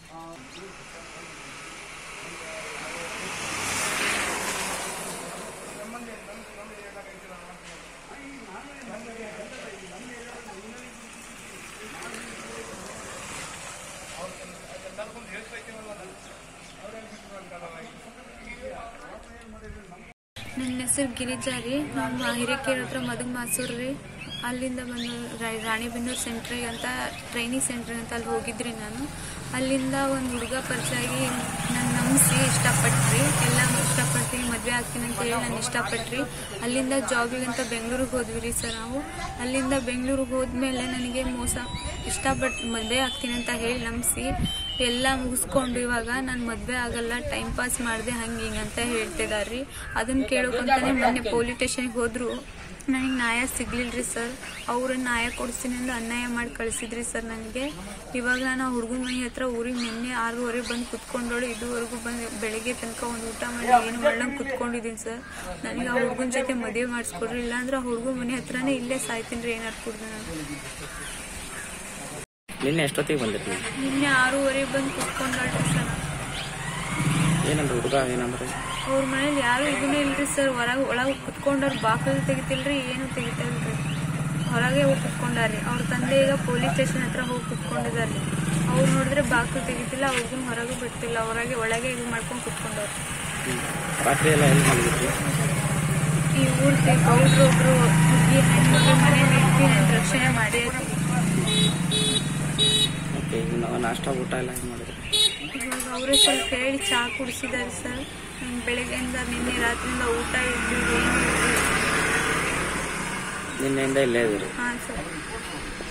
ನನ್ನ ಹೆಸರು ಗಿರಿಜಾ ರೀ ನಮ್ಮ ಹಿರೇಕೆರೆ ಹತ್ರ ಮದಗ್ ಮಾಸೂರ್ ರೀ ಅಲ್ಲಿಂದ ಬಂದು ರಾ- ರಾಣಿಬೆನ್ನೂರು ಸೆಂಟ್ರಿಗೆ ಅಂತ ಟ್ರೈನಿಂಗ್ ಸೆಂಟ್ರ್ ಅಂತ ಅಲ್ಲಿ ಹೋಗಿದ್ರಿ ನಾನು ಅಲ್ಲಿಂದ ಒಂದು ಹುಡುಗ ಪರಿಚಯ ಆಗಿ ನನ್ನ ನಂಬಿಸಿ ಇಷ್ಟಪಟ್ರಿ ಎಲ್ಲ ಇಷ್ಟಪಡ್ತೀನಿ ಮದುವೆ ಆಗ್ತೀನಿ ಅಂತ ಹೇಳಿ ನಾನು ಇಷ್ಟಪಟ್ರಿ ಅಲ್ಲಿಂದ ಜಾಬಿಗೆ ಅಂತ ಬೆಂಗಳೂರಿಗೆ ಹೋದ್ವಿ ರೀ ಸರ್ ನಾವು ಅಲ್ಲಿಂದ ಬೆಂಗಳೂರಿಗೆ ಹೋದ್ಮೇಲೆ ನನಗೆ ಮೋಸ ಇಷ್ಟಪಟ್ಟು ಮದುವೆ ಆಗ್ತೀನಿ ಅಂತ ಹೇಳಿ ನಂಬಿಸಿ ಎಲ್ಲ ಮುಗಿಸ್ಕೊಂಡು ಇವಾಗ ನಾನು ಮದುವೆ ಆಗಲ್ಲ ಟೈಮ್ ಪಾಸ್ ಮಾಡಿದೆ ಹಂಗೆ ಹಿಂಗೆ ಅಂತ ಹೇಳ್ತಿದಾರ್ರಿ ಅದನ್ನ ಕೇಳೋಕಂತಾನೆ ಮೊನ್ನೆ ಪೊಲೀಸ್ ಸ್ಟೇಷನ್ಗೆ ಹೋದ್ರು ನನಗೆ ನ್ಯಾಯ ಸಿಗ್ಲಿಲ್ರಿ ಸರ್ ಅವ್ರ ನ್ಯಾಯ ಕೊಡಿಸ್ತೀನಿ ಅಂದ್ರೆ ಅನ್ಯಾಯ ಮಾಡಿ ಕಳಿಸಿದ್ರಿ ಸರ್ ನನಗೆ ಇವಾಗ ನಾನು ಹುಡುಗನ ಮನೆ ಹತ್ರ ಊರಿಗೆ ನಿನ್ನೆ ಆರೂವರೆಗೆ ಬಂದು ಕುತ್ಕೊಂಡೋಳು ಇದುವರೆಗೂ ಬಂದು ಬೆಳಿಗ್ಗೆ ತನಕ ಒಂದು ಊಟ ಮಾಡಿ ಏನು ಮಾಡ್ದಂಗೆ ಕುತ್ಕೊಂಡಿದ್ದೀನಿ ಸರ್ ನನಗೆ ಆ ಹುಡುಗನ ಜೊತೆ ಮದುವೆ ಮಾಡಿಸ್ಕೊಡ್ರಿ ಇಲ್ಲಾಂದ್ರೆ ಆ ಹುಡುಗನ ಮನೆ ಹತ್ರನೇ ಇಲ್ಲೇ ಸಾಯ್ತೀನಿ ರೀ ಏನಾರು ಕುಡ್ದು ನಾನು ನಿನ್ನೆ ಎಷ್ಟೊತ್ತಿಗೆ ಬಂದಿರಿ ನೀವು ನಿನ್ನೆ ಆರೂವರೆಗೆ ಬಂದು ಕುತ್ಕೊಂಡಾಳ್ರಿ ಸರ್ ಏನಂದ್ರೆ ಹುಡುಗ ಏನಂದ್ರೆ ಅವ್ರ ಮನೇಲಿ ಯಾರು ಇದನ್ನೇ ಇಲ್ರಿ ಸರ್ ಹೊರಗೆ ಒಳಗೆ ಕುತ್ಕೊಂಡವ್ರು ಬಾಕಲು ತೆಗಿತಿಲ್ರಿ ಏನು ತೆಗಿತಿಲ್ರಿ ಹೊರಗೆ ಹೋಗಿ ಕುತ್ಕೊಂಡಾರ್ರಿ ಅವ್ರ ತಂದೆ ಈಗ ಪೊಲೀಸ್ ಸ್ಟೇಷನ್ ಹತ್ರ ಹೋಗಿ ಕುತ್ಕೊಂಡಿದ್ದಾರೆ ಅವ್ರು ನೋಡಿದ್ರೆ ಬಾಕಲು ತೆಗಿತಿಲ್ಲ ಅವ್ರಿಗೂ ಹೊರಗೆ ಬಿಡ್ತಿಲ್ಲ ಹೊರಗೆ ಒಳಗೆ ಇದು ಮಾಡ್ಕೊಂಡು ಕುತ್ಕೊಂಡವ್ರು ರಾತ್ರಿ ಎಲ್ಲ ಎಲ್ಲಿ ಮಲಗಿದ್ರಿ ಈ ಊರಿಗೆ ಗೌಡ್ರು ಒಬ್ರು ಹುಡುಗಿ ಹೆಣ್ಮಕ್ಳು ಮನೆ ನಿಂತು ನನ್ನ ರಕ್ಷಣೆ ಮಾಡಿ ಓಕೆ ನಾವು ನಾಷ್ಟ ಊಟ ಎಲ್ಲ ಏನು ಮಾಡಿದ್ರಿ ಇವಾಗ ಅವರೇ ಸ್ವಲ್ಪ ಹೇಳಿ ಚಹಾ ಕುಡಿಸಿದ್ದಾರೆ ಸರ್ ನಂಗೆ ಬೆಳಗ್ಗೆಯಿಂದ ನಿನ್ನೆ ರಾತ್ರಿಯಿಂದ ಊಟ ಇದ್ದು ಏನು ನಿನ್ನೆಯಿಂದ ಇಲ್ಲೇ ಇದ್ದೀರಿ ಹಾಂ ಸರ್